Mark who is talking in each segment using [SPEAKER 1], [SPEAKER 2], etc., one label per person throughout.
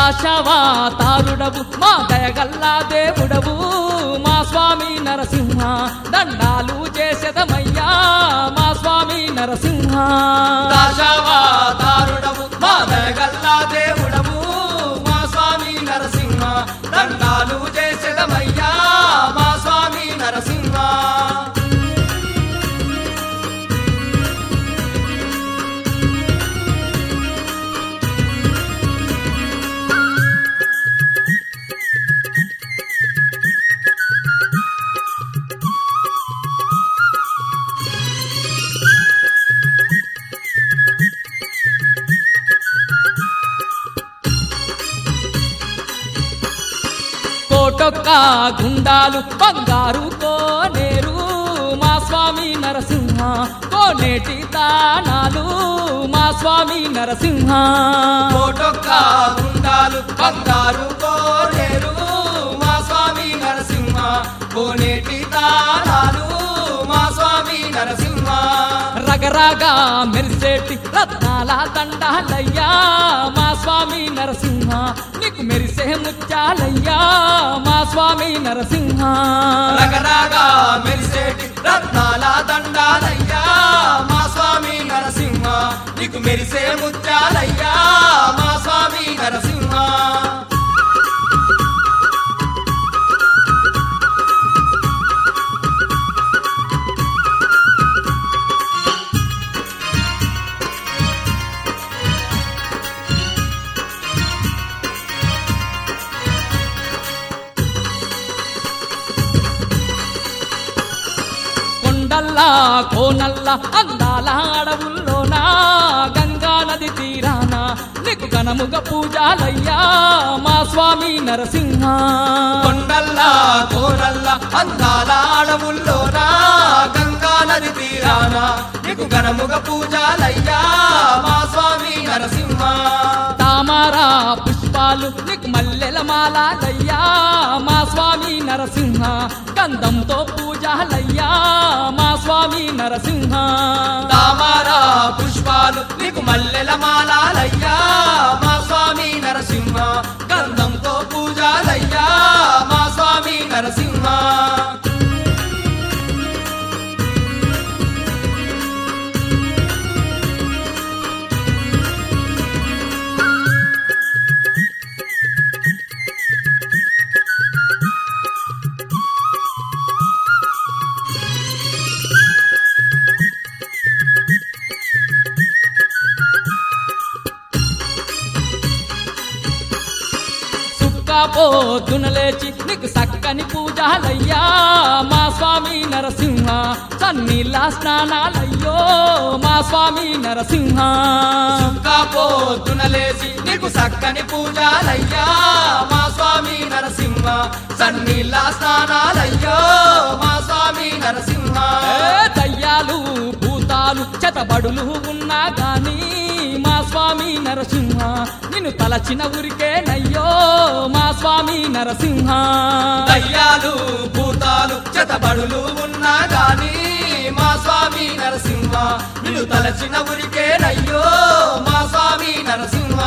[SPEAKER 1] దాశవాతారుడవు మా దయగల్లా దేవుడవు మా స్వామి నరసింహ దండాలు చేసేదమయ్యా మా స్వామి నరసింహ
[SPEAKER 2] దాశవాతారుడవు మా దయగల్లా దేవుడవు మా స్వామి నరసింహ దండాలు చేసేదమయ్యా మా స్వామి నరసింహ
[SPEAKER 1] కోటొక్క గుండాలు బంగారు కోనేరు మా స్వామి నరసింహ కోనేటి దానాలు మా స్వామి నరసింహ
[SPEAKER 2] కోటొక్క గుండాలు బంగారు కోనేరు మా స్వామి నరసింహ కోనేటి తాళాలు మా స్వామి నరసింహ
[SPEAKER 1] రగరగా మెరిసేటి రత్నాల దండాలయ్యా మా స్వామి నరసింహ నీకు మెరిసే ముత్యాలయ్యా మా స్వామి నరసింహ
[SPEAKER 2] రగరగా మెరిసేటి రత్నాల దండాలయ్యా మా స్వామి నరసింహ నీకు మెరిసే ముత్యాలయ్యా మా స్వామి నరసింహ
[SPEAKER 1] కొండల్లా కోనల్లా అందాల అడవుల్లోనా గంగా నది తీరాన నీకు ఘనముగ పూజాలయ్యా మా స్వామి నరసింహ
[SPEAKER 2] కొండల్లా కోరల్లా అందాల అడవుల్లోనా గంగా నది తీరాన నీకు ఘనముగ పూజాలయ్యా మా స్వామి నరసింహ
[SPEAKER 1] తామరా పుష్పాలు నీకు మల్లెల మాలాలయ్యా మా స్వామి నరసింహ గంధంతో పూజాలయ్యా మా స్వామి నరసింహ
[SPEAKER 2] తామరా పుష్పాలు నీకు మల్లెల మాలాలయ్యా మా స్వామి నరసింహ గంధంతో పూజాలయ్యా మా స్వామి నరసింహ
[SPEAKER 1] సుక్కపోతున లేచి నీకు సక్కని పూజాలయ్యా మా స్వామి నరసింహ సన్నీళ్ళ స్నానాలయ్యో మా స్వామి నరసింహ
[SPEAKER 2] పొద్దున లేచి నీకు చక్కని పూజాలయ్యా మా స్వామి నరసింహ సన్నీళ్ళ స్నానాలయ్యో మా స్వామి నరసింహ
[SPEAKER 1] ఏ దయ్యాలు భూతాలు చెతబడులు ఉన్నా గాని మా స్వామి నరసింహ నిన్ను తలచిన ఊరికేనయ్యో మా స్వామి నరసింహ
[SPEAKER 2] దయ్యాలు భూతాలు చెతబడులు ఉన్నా గాని మా స్వామి నరసింహ నిన్ను తలచిన ఉరికేనయ్యో మా స్వామి నరసింహ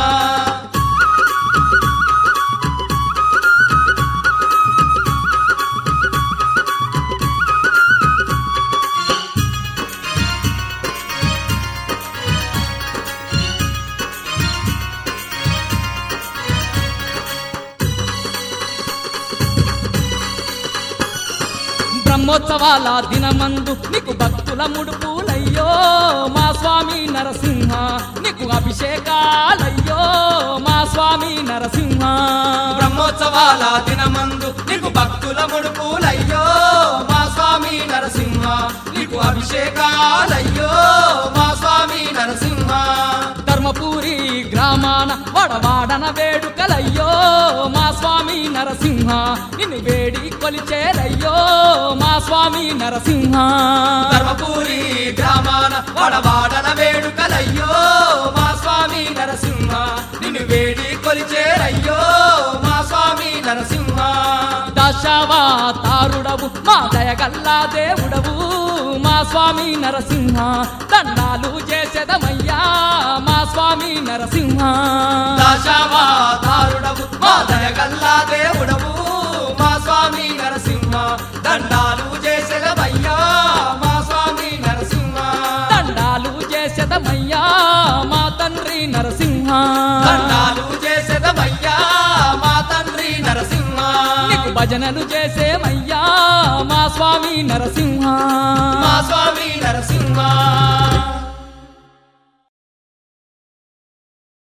[SPEAKER 1] బ్రహ్మోత్సవాల దినమందు నీకు భక్తుల ముడుపులయ్యో మా స్వామి నరసింహ నీకు అభిషేకాలయ్యో మా స్వామి నరసింహ
[SPEAKER 2] బ్రహ్మోత్సవాల దినమందు నీకు భక్తుల ముడుపులయ్యో మా స్వామి నరసింహ నీకు అభిషేకాలయ్యో మా స్వామి నరసింహ
[SPEAKER 1] ధర్మపురి గ్రామాన వడవాడన వేడుకలయ్యో మా స్వామి నరసింహ నిన్ను వేడి కొలిచేరయ్యో మా స్వామి నరసింహ
[SPEAKER 2] ధర్మపురి గ్రామాన వడవాడన వేడుకలయ్యో మా స్వామి నరసింహ నిన్ను వేడి కొలిచేరయ్యో మా స్వామి నరసింహ
[SPEAKER 1] దశావతారుడవు మా మా దయగల్లా దేవుడవు మా స్వామి నరసింహ దండాలు చేసేదమయ్యా మా స్వామి నరసింహ
[SPEAKER 2] దశావతారుడవు మా దయగల్లా దేవుడవు మా స్వామి నరసింహ దండాలు చేసేదవయ్యా మా స్వామి నరసింహ
[SPEAKER 1] దండాలు చేసేదమయ్యా మా తండ్రి నరసింహ
[SPEAKER 2] దండాలు చేసేదవయ్యా మా తండ్రి నరసింహ
[SPEAKER 1] నీకు భజనలు చేసేమయ్యా మా స్వామి నరసింహ
[SPEAKER 2] మా స్వామి నరసింహ